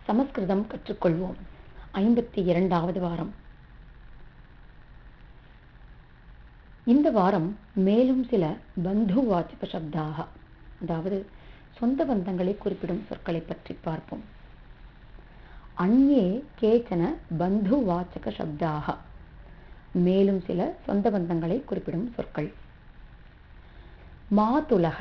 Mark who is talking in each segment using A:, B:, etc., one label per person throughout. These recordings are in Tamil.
A: சமஸ்கிருதம் கற்றுக்கொள்வோம் ஐம்பத்தி இரண்டாவது வாரம் இந்த வாரம் மேலும் சில பந்து வாச்சக சப்தாக அதாவது சொந்த பந்தங்களை குறிப்பிடும் சொற்களை பற்றி பார்ப்போம் அந்நே கேச்சன பந்து வாச்சக சப்தாக மேலும் சில சொந்த பந்தங்களை குறிப்பிடும் சொற்கள் மாதுலக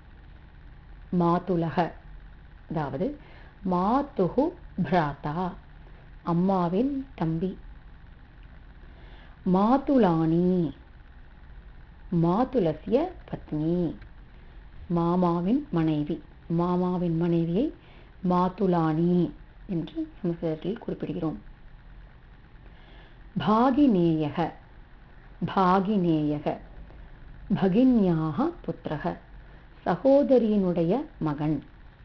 A: மாதுலக அதாவது மாதுகு பிராதா அம்மாவின் தம்பி மாதுலானி மாதுலசிய பத்னி மாமாவின் மனைவி மாமாவின் மனைவியை மாதுலானி என்று சமஸ்கிருதத்தில் குறிப்பிடுகிறோம் பாகினேயக பாகினேயக பகின்யாக புத்திரக சகோதரியினுடைய மகன்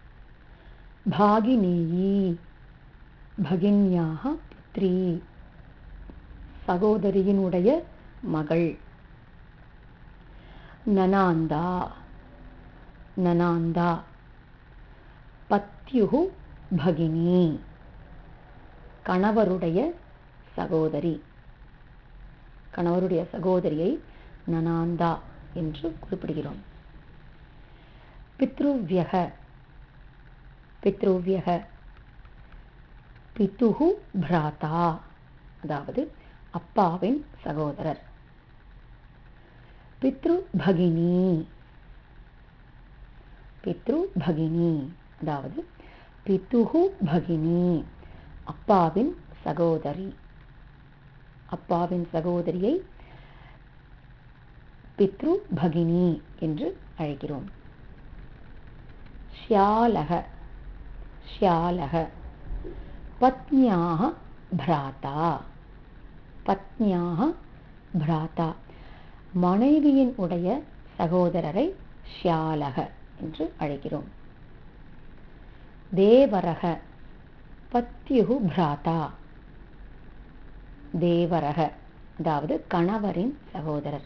A: பாகினேயி பகின்யாக புத்ரி சகோதரியினுடைய மகள் நனாந்தா நனாந்தா பத்யுகு பகினி கணவருடைய சகோதரி கணவருடைய சகோதரியை நனாந்தா என்று குறிப்பிடுகிறோம் பித்ருவியக பித்ருவியக பித்துகு பிராதா அதாவது அப்பாவின் சகோதரர் பித்ரு பகினி பித்ரு பகினி அதாவது பித்துகு பகினி அப்பாவின் சகோதரி அப்பாவின் சகோதரியை பித்ரு பகினி என்று அழைக்கிறோம் ஷியாலக ஷியாலக பத்னியாக பிராதா பத்னியாக பிராதா மனைவியின் உடைய சகோதரரை ஷியாலக என்று அழைக்கிறோம் தேவரக பத்யுகு பிராதா தேவரக அதாவது கணவரின் சகோதரர்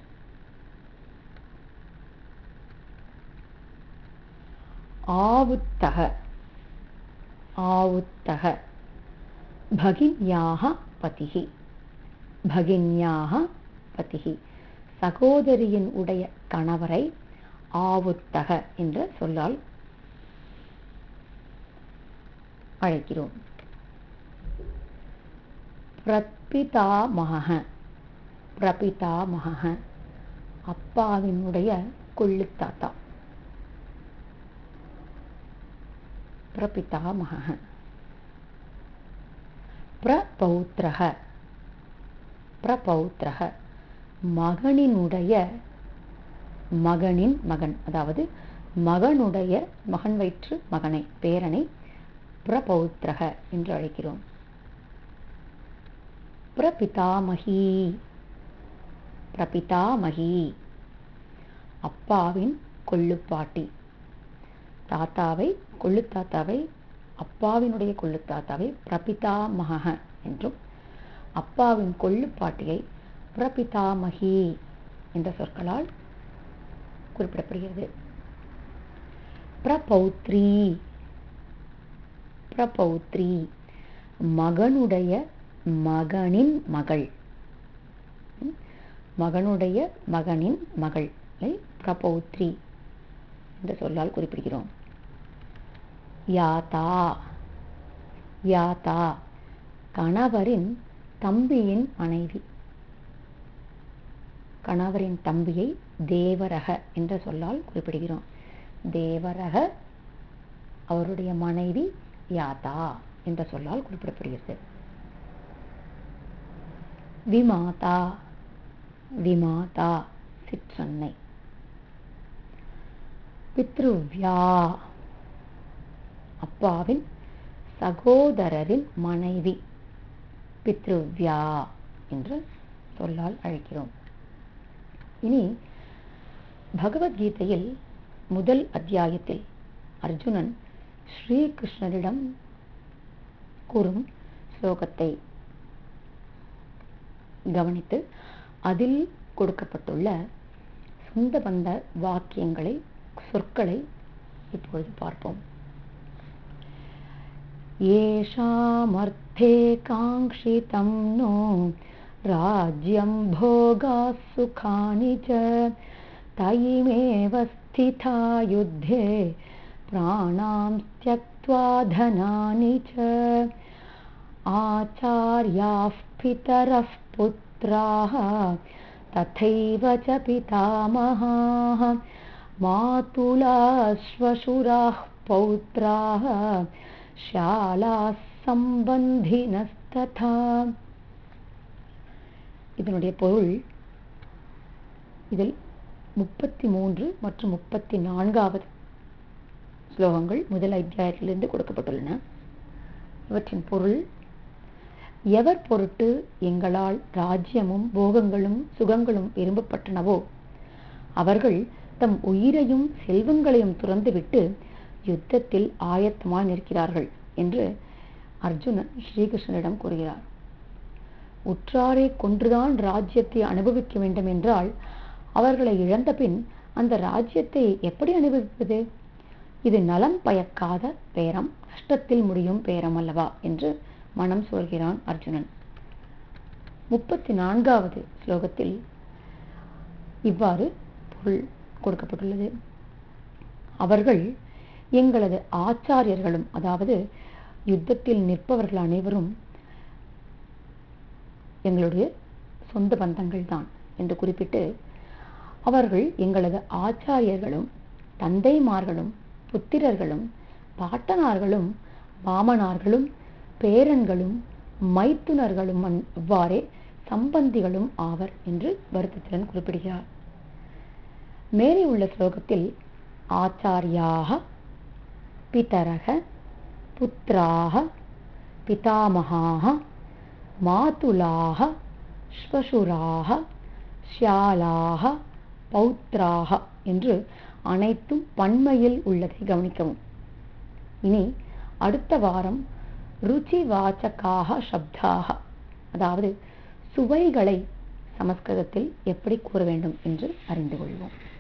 A: ஆவுத்தக ஆவுத்தக பகின்யாக பதிகி பகின்யாக பதிகி சகோதரியின் உடைய கணவரை ஆவுத்தக என்ற சொல்லால் அழைக்கிறோம் பிரபிதாமக பிரபிதாமக அப்பாவினுடைய கொள்ளுத்தாத்தா பிரபிதாமக பிரபௌத்திரக பிரபௌத்திரக மகனினுடைய மகனின் மகன் அதாவது மகனுடைய மகன் வயிற்று மகனை பேரனை பிரபௌத்திரக என்று அழைக்கிறோம் பிரபிதாமகி பிரபிதாமகி அப்பாவின் கொள்ளுப்பாட்டி தாத்தாவை கொள்ளுத்தாத்தாவை அப்பாவினுடைய கொள்ளுத்தாத்தாவை பிரபிதாமக என்றும் அப்பாவின் கொள்ளுப்பாட்டியை பிரபிதாமகி என்ற சொற்களால் குறிப்பிடப்படுகிறது பிரபௌத்ரி பிரபௌத்ரி மகனுடைய மகனின் மகள் மகனுடைய மகனின் மகள் பிரபௌத்ரி என்ற சொல்லால் குறிப்பிடுகிறோம் யாதா யாதா கணவரின் தம்பியின் மனைவி கணவரின் தம்பியை தேவரக என்ற சொல்லால் குறிப்பிடுகிறோம் தேவரக அவருடைய மனைவி யாதா என்ற சொல்லால் குறிப்பிடப்படுகிறது விமாதா விமாதா சிற்றன்னை பித்ருவ்யா அப்பாவின் சகோதரரின் மனைவி பித்ருவ்யா என்று சொல்லால் அழைக்கிறோம் இனி பகவத்கீதையில் முதல் அத்தியாயத்தில் அர்ஜுனன் ஸ்ரீகிருஷ்ணரிடம் கூறும் ஸ்லோகத்தை கவனித்து அதில் கொடுக்கப்பட்டுள்ள சொந்த பந்த வாக்கியங்களை சொற்களை இப்பொழுது பார்ப்போம் येषामर्थे काङ्क्षितं नो राज्यं भोगाः सुखानि च तयिमेव स्थिता युद्धे प्राणां त्यक्त्वा धनानि च आचार्याः पितरः पुत्राः तथैव च पितामहाः मातुलाश्वशुराः पौत्राः शालाः सम्बन्धिनस्तथा இதனுடைய பொருள் இதில் முப்பத்தி மூன்று மற்றும் முப்பத்தி நான்காவது ஸ்லோகங்கள் முதல் அத்தியாயத்திலிருந்து கொடுக்கப்பட்டுள்ளன இவற்றின் பொருள் எவர் பொருட்டு எங்களால் ராஜ்யமும் போகங்களும் சுகங்களும் விரும்பப்பட்டனவோ அவர்கள் தம் உயிரையும் செல்வங்களையும் துறந்துவிட்டு யுத்தத்தில் ஆயத்தமாய் நிற்கிறார்கள் என்று அர்ஜுனன் ஸ்ரீகிருஷ்ணனிடம் கூறுகிறார் உற்றாரை கொன்றுதான் ராஜ்யத்தை அனுபவிக்க வேண்டும் என்றால் அவர்களை இழந்த பின் அந்த ராஜ்யத்தை எப்படி அனுபவிப்பது இது நலம் பயக்காத பேரம் கஷ்டத்தில் முடியும் பேரம் அல்லவா என்று மனம் சொல்கிறான் அர்ஜுனன் முப்பத்தி நான்காவது ஸ்லோகத்தில் இவ்வாறு பொருள் கொடுக்கப்பட்டுள்ளது அவர்கள் எங்களது ஆச்சாரியர்களும் அதாவது யுத்தத்தில் நிற்பவர்கள் அனைவரும் எங்களுடைய சொந்த பந்தங்கள் தான் என்று குறிப்பிட்டு அவர்கள் எங்களது ஆச்சாரியர்களும் தந்தைமார்களும் புத்திரர்களும் பாட்டனார்களும் மாமனார்களும் பேரன்களும் மைத்துனர்களும் இவ்வாறே சம்பந்திகளும் ஆவர் என்று வருத்தத்துடன் குறிப்பிடுகிறார் மேலே உள்ள ஸ்லோகத்தில் ஆச்சாரியாக பிதரக புத்திராக பிதாமகாக மாதுலாக ஸ்வசுராக ஷியாலாக பௌத்ராக என்று அனைத்தும் பன்மையில் உள்ளதை கவனிக்கவும் இனி அடுத்த வாரம் ருச்சி வாச்சகாக சப்தாக அதாவது சுவைகளை சமஸ்கிருதத்தில் எப்படி கூற வேண்டும் என்று அறிந்து கொள்வோம்